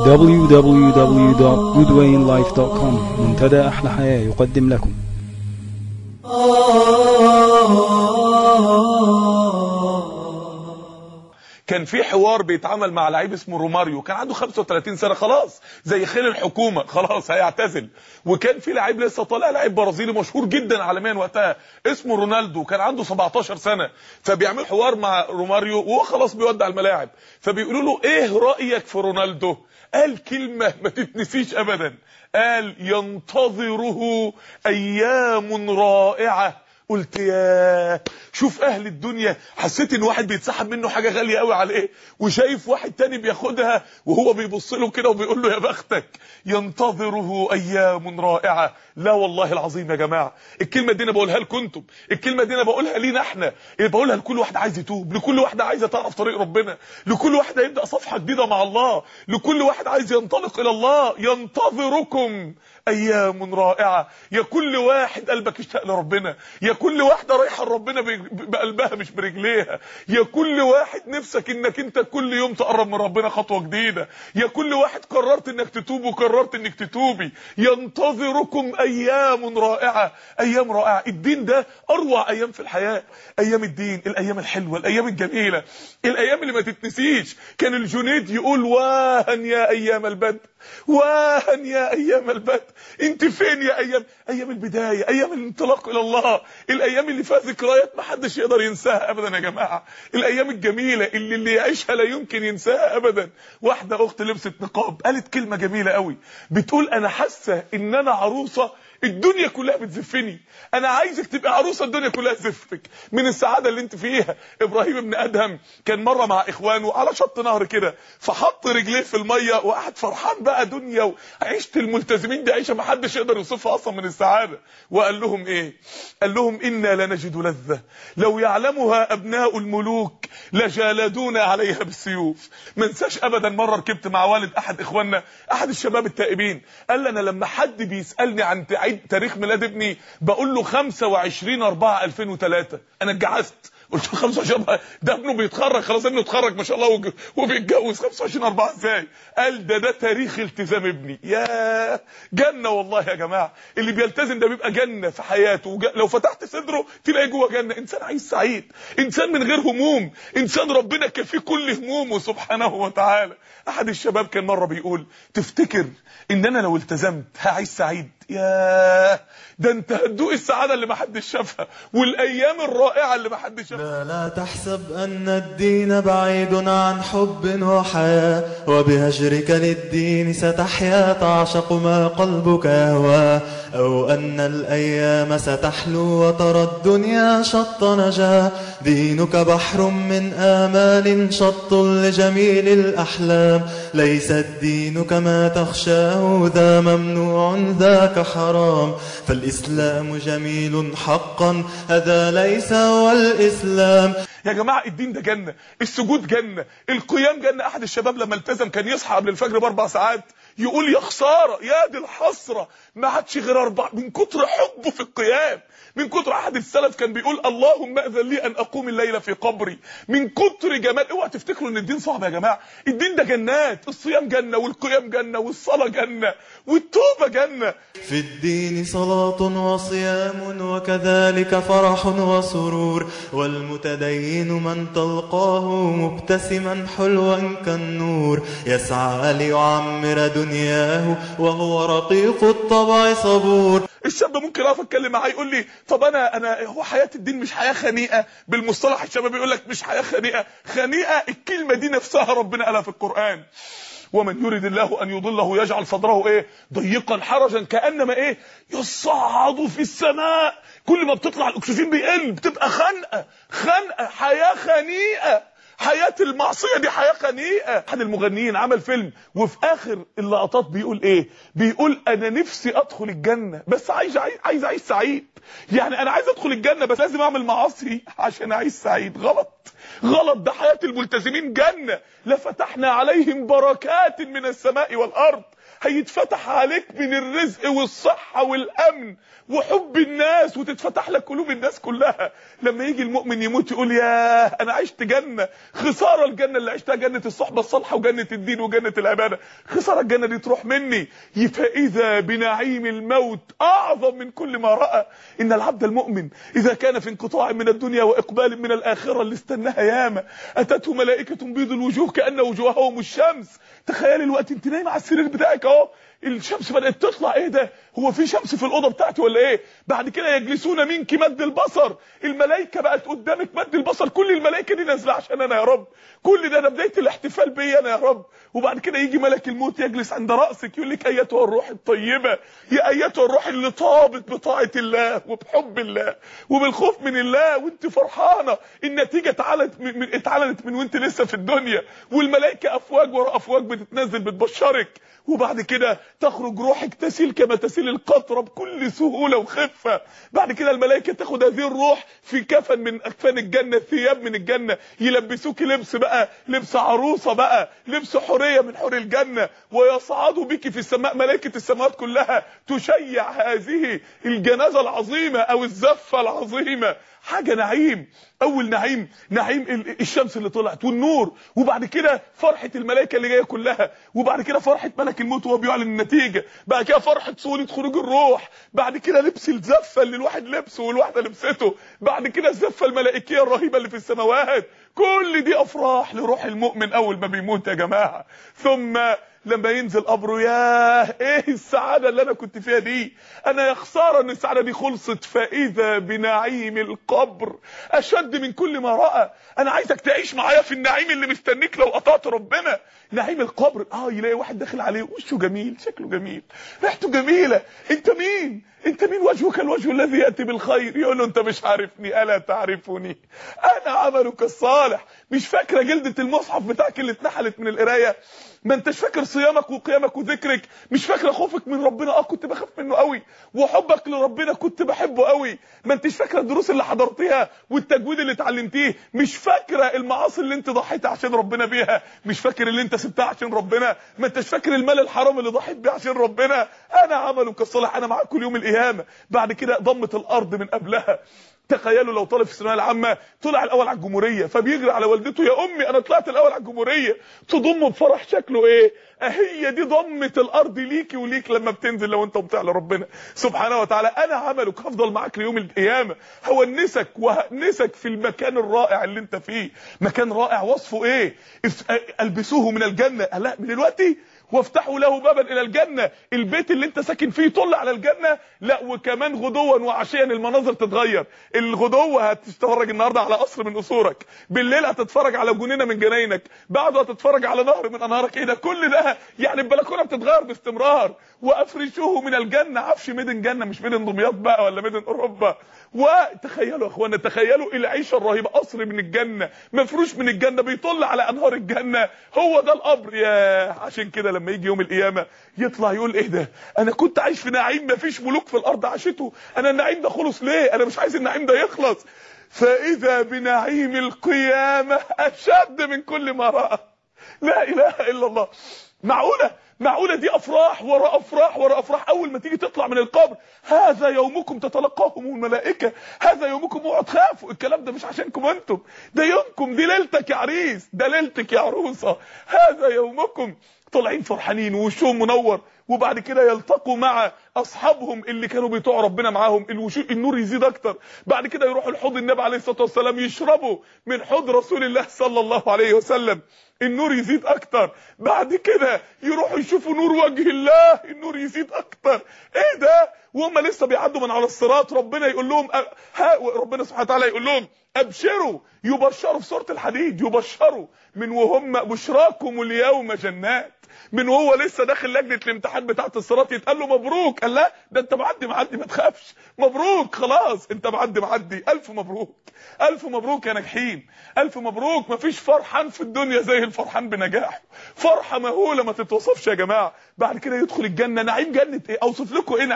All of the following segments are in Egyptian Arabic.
www.goodwayinlife.com منتدى أحلى حياة يقدم لكم كان في حوار بيتعمل مع لعيب اسمه روماريو كان عنده 35 سنه خلاص زي خيل الحكومه خلاص هيعتزل وكان في لعيب لسه طالع لعيب برازيلي مشهور جدا عالميا وقتها اسمه رونالدو كان عنده 17 سنه فبيعمل حوار مع روماريو وهو خلاص بيودع الملاعب فبيقولوا له ايه رايك في رونالدو قال كلمه ما تتنسيش ابدا قال ينتظره ايام رائعه قلت يا شوف اهل الدنيا حسيت ان واحد بيتسحب منه حاجه غاليه قوي عليه وشايف واحد تاني بياخدها وهو بيبص له كده وبيقول له يا بختك ينتظره ايام رائعه لا والله العظيم يا جماعه الكلمه دي انا بقولها لكم انتم الكلمه دي انا بقولها لينا احنا بقولها لكل واحد عايز يتوب لكل واحد عايزه تعرف طريق ربنا لكل واحد هيبدا صفحه جديده مع الله لكل واحد عايز ينطلق الى الله ينتظركم ايام رائعه يا كل واحد قلبك اشتاق لربنا يا كل واحده رايحه لربنا بقلبها مش برجليها يا كل واحد نفسك انك انت كل يوم تقرب من ربنا خطوه جديده يا كل واحد قررت انك تتوب وقررت انك تتوبي ينتظركم ايام رائعه ايام رائعه الدين ده اروع ايام في الحياه ايام الدين الايام الحلوه الايام الجميله الايام اللي ما تتنسيش كان الجنيد يقول واهن يا ايام البدر واهن يا ايام البدر انت فين يا ايام ايام البدايه ايام الانطلاق الى الله الايام اللي فيها ذكريات ما حدش يقدر ينساها ابدا يا جماعه الايام الجميله اللي اللي يعيشها لا يمكن ينساها ابدا واحده اخت لبست نقاب قالت كلمه جميله قوي بتقول انا حاسه ان انا عروسه الدنيا كلها بتزفني انا عايزك تبقى عروسه الدنيا كلها تزفك من السعاده اللي انت فيها ابراهيم ابن ادهم كان مره مع اخوانه على شط نهر كده فحط رجليه في الميه وقعد فرحان بقى دنيا وعيشه الملتزمين دي عيشه ما حدش يقدر يوصفها اصلا من السعاده وقال لهم ايه قال لهم انا لنجد لذه لو يعلمها ابناء الملوك لجالدونا عليها بالسيوف ما انساش ابدا مره ركبت مع والد احد اخواننا احد الشباب التائبين قال لي انا لما حد بيسالني عن عيد تاريخ ميلاد ابني بقول له 25 4 2003 انا اتجعزت قلت له 25 ده ابنه بيتخرج خلاص ابنه اتخرج ما شاء الله وبيتجوز 25 4 ازاي قال ده ده تاريخ التزام ابني يا جنه والله يا جماعه اللي بيلتزم ده بيبقى جنه في حياته وج... لو فتحت صدره تلاقي جوه جنه انسان عايز سعيد انسان من غير هموم انسان ربنا كفيه كل همومه سبحانه وتعالى احد الشباب كان مره بيقول تفتكر ان انا لو التزمت هعيش سعيد يا ده انت هتدوق السعاده اللي ما حدش شافها والايام الرائعه اللي ما حدش شافها لا, لا تحسب ان الدين بعيد عن حب وحياه وبهجرك للدين ستحيا تعشق ما قلبك يهوى او ان الايام ستحلو وترى الدنيا شط نجا دينك بحر من امال شط لجميل الاحلام ليس الدين كما تخشاه ذا ممنوع ذاك حرام فالإسلام جميل حقا هذا ليس هو الإسلام يا جماعه الدين ده جنه السجود جنه القيام جنه احد الشباب لما التزم كان يصحى قبل الفجر باربع ساعات يقول يا خساره يا دي الحسره ما عادش غير اربع من كتر حبه في القيام من كتر احد السلف كان بيقول اللهم اذن لي ان اقوم الليله في قبري من كتر جمال اوعى تفتكروا ان الدين صعب يا جماعه الدين ده جنات الصيام جنه والقيام جنه والصلاه جنه والتوبه جنه في الدين صلاة وصيام وكذلك فرح وسرور والمتدين من تلقاه مبتسما حلوا كالنور يسعى ليعمر دنياه وهو رقيق الطبع صبور الشاب ممكن اقف اتكلم معاه يقول لي طب انا انا هو حياه الدين مش حياه خنيقه بالمصطلح الشباب يقول لك مش حياه خنيقه خنيقه الكلمه دي نفسها ربنا قالها في القران ومن يريد الله ان يضله يجعل صدره ايه ضيقا حرجا كانما ايه يصعد في السماء كل ما بتطلع الاكسجين بيقل بتبقى خنقه خنقه حياه خنيقه حياة المعصية دي حياة خنيقة احد المغنيين عمل فيلم وفي اخر اللقطات بيقول ايه بيقول انا نفسي ادخل الجنة بس عايز عايز اعيش سعيد يعني انا عايز ادخل الجنة بس لازم اعمل معاصي عشان اعيش سعيد غلط غلط ده حياه الملتزمين جنه لفتحنا عليهم بركات من السماء والارض هيتفتح عليك من الرزق والصحة والأمن وحب الناس وتتفتح لك قلوب الناس كلها لما يجي المؤمن يموت يقول يا أنا عشت جنة خسارة الجنة اللي عشتها جنة الصحبة الصالحة وجنة الدين وجنة العبادة خسارة الجنة دي تروح مني فإذا بنعيم الموت أعظم من كل ما رأى إن العبد المؤمن إذا كان في انقطاع من الدنيا وإقبال من الآخرة اللي استناها ياما أتته ملائكة بيض الوجوه كأن وجوههم الشمس تخيل الوقت انت نايم على السرير بتاعك اهو الشمس بدات تطلع ايه ده هو في شمس في الاوضه بتاعتي ولا ايه بعد كده يجلسون منك مد البصر الملائكه بقت قدامك مد البصر كل الملائكه دي نازله عشان انا يا رب كل ده ده بدايه الاحتفال بيا انا يا رب وبعد كده يجي ملك الموت يجلس عند راسك يقول لك ايتها الروح الطيبه يا ايتها الروح اللي طابت بطاعه الله وبحب الله وبالخوف من الله وانت فرحانه النتيجه اتعلنت من اتعلنت من وانت لسه في الدنيا والملائكه افواج ورا افواج بتتنزل بتبشرك وبعد كده تخرج روحك تسيل كما تسيل القطره بكل سهوله وخفه بعد كده الملائكه تاخد هذه الروح في كفن من اكفان الجنه ثياب من الجنه يلبسوك لبس بقى لبس عروسه بقى لبس حوريه من حور الجنه ويصعدوا بك في السماء ملائكه السماوات كلها تشيع هذه الجنازه العظيمه او الزفه العظيمه حاجه نعيم اول نعيم نعيم الشمس اللي طلعت والنور وبعد كده فرحه الملائكه اللي جايه كلها وبعد كده فرحه ملك الموت وهو بيعلن النتيجه بعد كده فرحه سهوله خروج الروح بعد كده لبس الزفه اللي الواحد لبسه والواحده لبسته بعد كده الزفه الملائكيه الرهيبه اللي في السماوات كل دي افراح لروح المؤمن اول ما بيموت يا جماعه ثم لما ينزل قبره ياه ايه السعاده اللي انا كنت فيها دي انا يا خساره ان السعاده دي خلصت فاذا بنعيم القبر اشد من كل ما راى انا عايزك تعيش معايا في النعيم اللي مستنيك لو قطعت ربنا نعيم القبر اه يلاقي واحد داخل عليه وشه جميل شكله جميل ريحته جميله انت مين انت مين وجهك الوجه الذي ياتي بالخير يقول له انت مش عارفني الا تعرفني انا عملك الصالح مش فاكره جلده المصحف بتاعك اللي اتنحلت من القرايه ما انتش فاكر صيامك وقيامك وذكرك مش فاكره خوفك من ربنا اه كنت بخاف منه قوي وحبك لربنا كنت بحبه قوي ما انتش فاكره الدروس اللي حضرتيها والتجويد اللي اتعلمتيه مش فاكره المعاصي اللي انت ضحيت عشان ربنا بيها مش فاكر اللي انت سبتها عشان ربنا ما انتش فاكر المال الحرام اللي ضحيت بيه عشان ربنا انا عملك الصالح انا معاك كل يوم القيامه بعد كده ضمت الارض من قبلها تخيلوا لو طالب في الثانويه العامه طلع الاول على الجمهوريه فبيجري على والدته يا امي انا طلعت الاول على الجمهوريه تضمه بفرح شكله ايه هي دي ضمه الارض ليكي وليك لما بتنزل لو انت مطيع لربنا سبحانه وتعالى انا عملك هفضل معاك ليوم القيامه هونسك وهنسك في المكان الرائع اللي انت فيه مكان رائع وصفه ايه البسوه من الجنه لا من دلوقتي وافتحوا له بابا الى الجنه البيت اللي انت ساكن فيه يطل على الجنه لا وكمان غدوا وعشيا المناظر تتغير الغدوه هتتفرج النهارده على قصر من قصورك بالليل هتتفرج على جنينه من جناينك بعده هتتفرج على نهر من انهارك ايه ده كل ده يعني البلكونه بتتغير باستمرار وافرشوه من الجنه عفش ميدن جنه مش ميدن دمياط بقى ولا ميدن اوروبا وتخيلوا يا اخوانا تخيلوا العيشه الرهيبه قصر من الجنه مفروش من الجنه بيطل على انهار الجنه هو ده القبر يا عشان كده لما يجي يوم القيامه يطلع يقول ايه ده انا كنت عايش في نعيم مفيش ملوك في الارض عاشته انا النعيم ده خلص ليه انا مش عايز النعيم ده يخلص فاذا بنعيم القيامه اشد من كل ما راى لا اله الا الله معقوله معقوله دي افراح ورا افراح ورا افراح اول ما تيجي تطلع من القبر هذا يومكم تتلقاهم الملائكه هذا يومكم اوعوا تخافوا الكلام ده مش عشانكم انتم ده يومكم دي ليلتك يا عريس ده ليلتك يا عروسه هذا يومكم طالعين فرحانين ووشهم منور وبعد كده يلتقوا مع اصحابهم اللي كانوا بيطوعوا ربنا معاهم الوشوش النور يزيد اكتر بعد كده يروحوا لحوض النبي عليه الصلاه والسلام يشربوا من حوض رسول الله صلى الله عليه وسلم النور يزيد اكتر بعد كده يروحوا يشوفوا نور وجه الله النور يزيد اكتر ايه ده وهم لسه بيعدوا من على الصراط ربنا يقول لهم ها ربنا سبحانه وتعالى يقول لهم ابشروا يبشروا في سوره الحديد يبشروا من وهم بشراكم اليوم جنات من وهو لسه داخل لجنه الامتحان بتاعه الصراط يتقال له مبروك قال لا ده انت معدي معدي ما تخافش مبروك خلاص انت معدي معدي الف مبروك الف مبروك يا ناجحين الف مبروك مفيش فرحان في الدنيا زي الفرحان بنجاحه فرحه مهوله ما تتوصفش يا جماعه بعد كده يدخل الجنه نعيم جنه ايه اوصف لكم ايه نعيم الجنه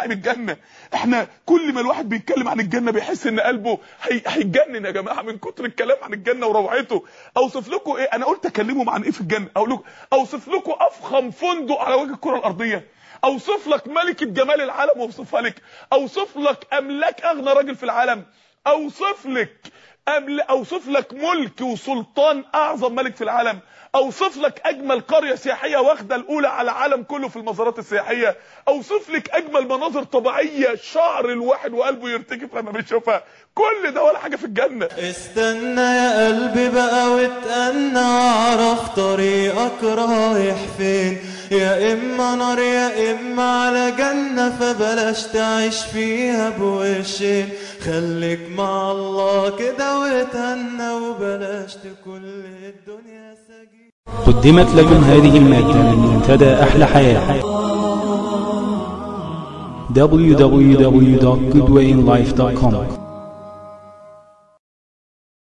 الجنه احنا كل ما الواحد بيتكلم عن الجنه بيحس ان قلبه هي... هيتجنن يا جماعه من كتر الكلام عن الجنه وروعته اوصف لكم ايه انا قلت اكلمهم عن ايه في الجنه اقول لكم اوصف لكم افخم فندق على وجه الكره الارضيه اوصف لك ملكه جمال العالم واوصفها لك اوصف لك املاك اغنى راجل في العالم اوصف لك أمل اوصف لك ملك وسلطان اعظم ملك في العالم اوصف لك اجمل قريه سياحيه واخده الاولى على العالم كله في المزارات السياحيه اوصف لك اجمل مناظر طبيعيه شعر الواحد وقلبه يرتجف لما بيشوفها كل ده ولا حاجه في الجنه استنى يا قلبي بقى واتأنى اعرف طريقك رايح فين يا اما نار يا اما على جنة فبلاش تعيش فيها بوشين خليك مع الله كده واتهنى وبلاش تكون الدنيا سجين قدمت لكم هذه المادة من منتدى أحلى حياة www.goodwayinlife.com